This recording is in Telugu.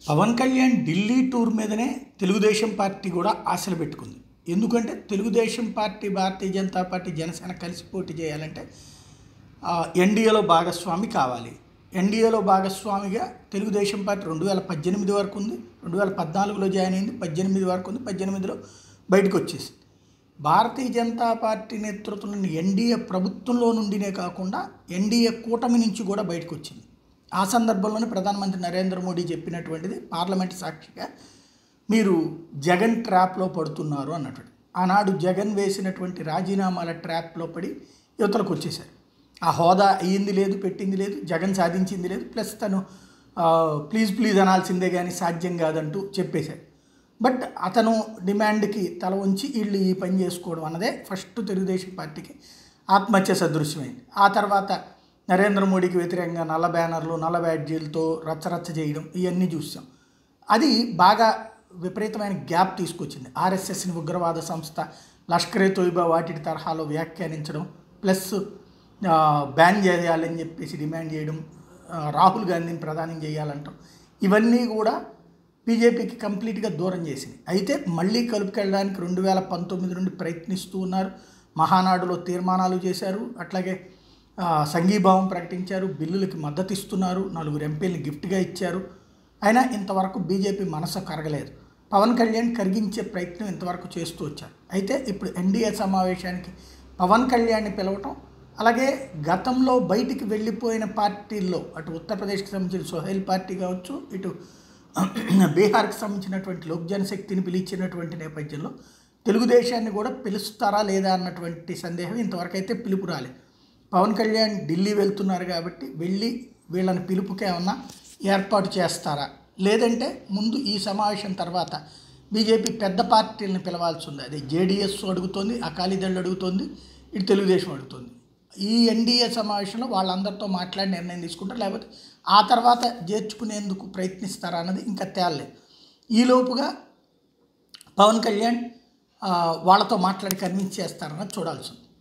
పవన్ కళ్యాణ్ ఢిల్లీ టూర్ మీదనే తెలుగుదేశం పార్టీ కూడా ఆశలు పెట్టుకుంది ఎందుకంటే తెలుగుదేశం పార్టీ భారతీయ జనతా పార్టీ జనసేన కలిసి పోటీ చేయాలంటే ఆ, ఎన్డీఏలో భాగస్వామి కావాలి ఎన్డీఏలో భాగస్వామిగా తెలుగుదేశం పార్టీ రెండు వేల పద్దెనిమిది వరకు ఉంది రెండు వేల పద్నాలుగులో జాయిన్ అయింది పద్దెనిమిది వరకు ఉంది పద్దెనిమిదిలో బయటకు వచ్చేసింది భారతీయ జనతా పార్టీ నేతృత్వంలోని ఎన్డీఏ ప్రభుత్వంలో నుండినే కాకుండా ఎన్డీఏ కూటమి నుంచి కూడా బయటకు వచ్చింది ఆ సందర్భంలోనే ప్రధానమంత్రి నరేంద్ర మోడీ చెప్పినటువంటిది పార్లమెంట్ సాక్షిగా మీరు జగన్ ట్రాప్లో పడుతున్నారు అన్నట్టు ఆనాడు జగన్ వేసినటువంటి రాజీనామాల ట్రాప్లో పడి యువతలకు వచ్చేసారు ఆ హోదా అయ్యింది లేదు పెట్టింది లేదు జగన్ సాధించింది లేదు ప్లస్ తను ఆ, ప్లీజ్ ప్లీజ్ అనాల్సిందే కానీ సాధ్యం కాదంటూ చెప్పేశాడు బట్ అతను డిమాండ్కి తల ఉంచి వీళ్ళు ఈ పని చేసుకోవడం అన్నదే ఫస్ట్ తెలుగుదేశం పార్టీకి ఆత్మహత్య సదృశ్యమైంది ఆ తర్వాత నరేంద్ర మోడీకి వ్యతిరేకంగా నల్ల బ్యానర్లు నల్ల బ్యాడ్జీలతో రచ్చరచ్చ చేయడం ఇవన్నీ చూసాం అది బాగా విపరీతమైన గ్యాప్ తీసుకొచ్చింది ఆర్ఎస్ఎస్ని ఉగ్రవాద సంస్థ లష్కరే తోయిబా వాటి తరహాలో వ్యాఖ్యానించడం ప్లస్ ఆ, బ్యాన్ చేయాలని చెప్పేసి డిమాండ్ చేయడం ఆ, రాహుల్ గాంధీని ప్రధానం చేయాలంటాం ఇవన్నీ కూడా బీజేపీకి కంప్లీట్గా దూరం చేసింది అయితే మళ్ళీ కలుపుకెళ్ళడానికి రెండు వేల పంతొమ్మిది నుండి ప్రయత్నిస్తూ ఉన్నారు మహానాడులో తీర్మానాలు చేశారు అట్లాగే ఆ, సంఘీభావం ప్రకటించారు బిల్లులకి మద్దతు ఇస్తున్నారు నలుగురు ఎంపీలని గిఫ్ట్గా ఇచ్చారు అయినా ఇంతవరకు బీజేపీ మనసు కరగలేదు పవన్ కళ్యాణ్ కరిగించే ప్రయత్నం ఇంతవరకు చేస్తూ వచ్చారు అయితే ఇప్పుడు ఎన్డీఏ సమావేశానికి పవన్ కళ్యాణ్ని పిలవటం అలాగే గతంలో బయటికి వెళ్ళిపోయిన పార్టీల్లో అటు ఉత్తరప్రదేశ్కి సంబంధించిన సోహెల్ పార్టీ కావచ్చు ఇటు బీహార్కి సంబంధించినటువంటి లోక్ జనశక్తిని పిలిచినటువంటి నేపథ్యంలో తెలుగుదేశాన్ని కూడా పిలుస్తారా లేదా అన్నటువంటి సందేహం ఇంతవరకు అయితే పిలుపు రాలేదు పవన్ కళ్యాణ్ ఢిల్లీ వెళ్తున్నారు కాబట్టి వెళ్ళి వీళ్ళని పిలుపుకి ఏమన్నా ఏర్పాటు చేస్తారా లేదంటే ముందు ఈ సమావేశం తర్వాత బీజేపీ పెద్ద పార్టీలను పిలవాల్సి ఉంది అది జేడీఎస్ అడుగుతోంది అకాలీదళ్ళు అడుగుతోంది ఇటు తెలుగుదేశం అడుగుతోంది ఈ ఎన్డీఏ సమావేశంలో వాళ్ళందరితో మాట్లాడి నిర్ణయం తీసుకుంటారు లేకపోతే ఆ తర్వాత చేర్చుకునేందుకు ప్రయత్నిస్తారా అన్నది ఇంకా తేలలేదు ఈలోపుగా పవన్ కళ్యాణ్ ఆ, వాళ్ళతో మాట్లాడి కన్విన్స్ చేస్తారన్నది చూడాల్సి ఉంది